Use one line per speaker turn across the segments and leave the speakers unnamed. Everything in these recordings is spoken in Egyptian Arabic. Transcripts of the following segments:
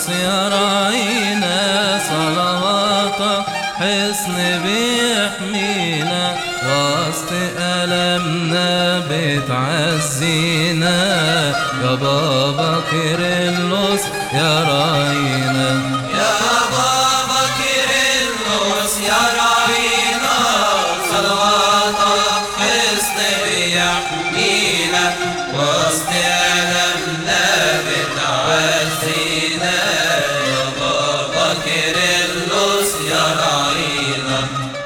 اللص يرعينا صلواتك حصن بيحمينا وسط ألمنا بتعزينا يا بابا كيرلس يا راينا
يا بابا كيرلس يا راعينا صلواتك حصن بيحمينا وسط ألمنا بتعزينا يا بابا كيرلس يا راعينا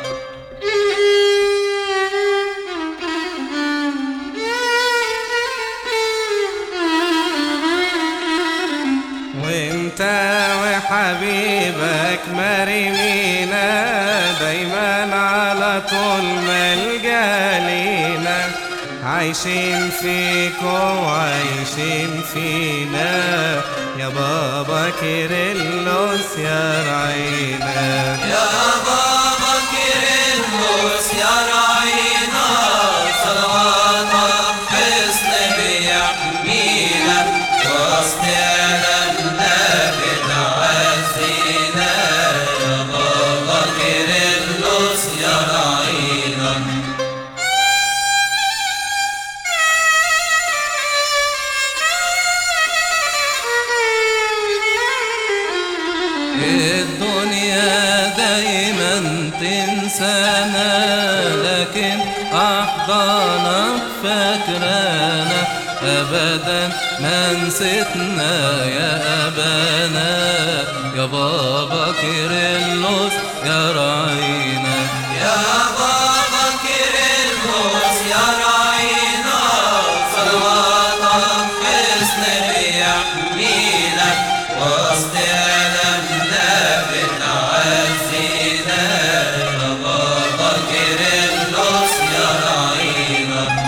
وانت وحبيبك مرمينا دايما على طول ملجا لينا عايشين فيك وعايشين فينا يا بابا كيرلس يا رعينا
يا بابا كيرلس يا راعينا صلواتك حصن بيحمينا وسط ألمنا بتعزينا يا بابا كيرلس يا راعينا
الدنيا دايما تنسانا لكن أحضانك فاكرانا أبدا ما نسيتنا يا أبانا يا بابا كيرلس يا راعينا
يا بابا كيرلس يا راعينا صلواتك حصن بيحمينا وسط ألمنا بتعزينا يا بابا كيرلس يا راعينا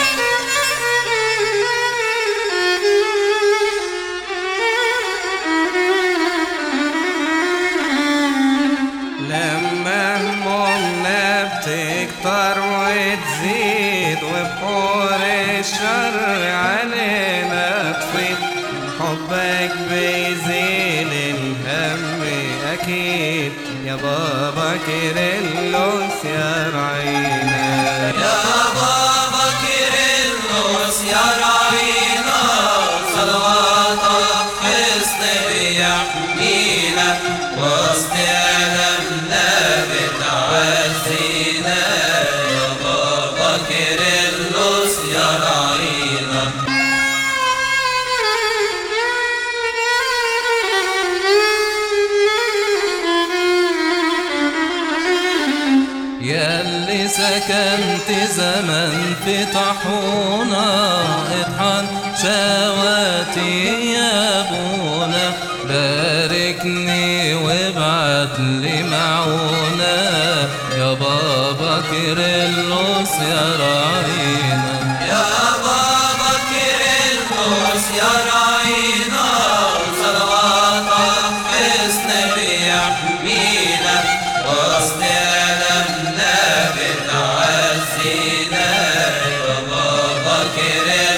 لما همومنا بتكتر وتزيد وبحور الشر علينا تفيض حبك بيزيل الهم أكيد يا بابا كيرلس يا رعينا
يا بابا كيرلس يا راعينا صلواتك حصن بيحمينا وسط ألمنا بتعزينا يا بابا كيرلس يا راعينا
ياللي سكنت زمن في طاحونة اطحن شواتي يا ابونا باركني وابعت لي معونة يا بابا كيرلس يا راعينا
يا بابا كيرلس يا راعينا صلواتك حصن بيحمينا وسط ألمنا بتعزينا يا بابا كيرلس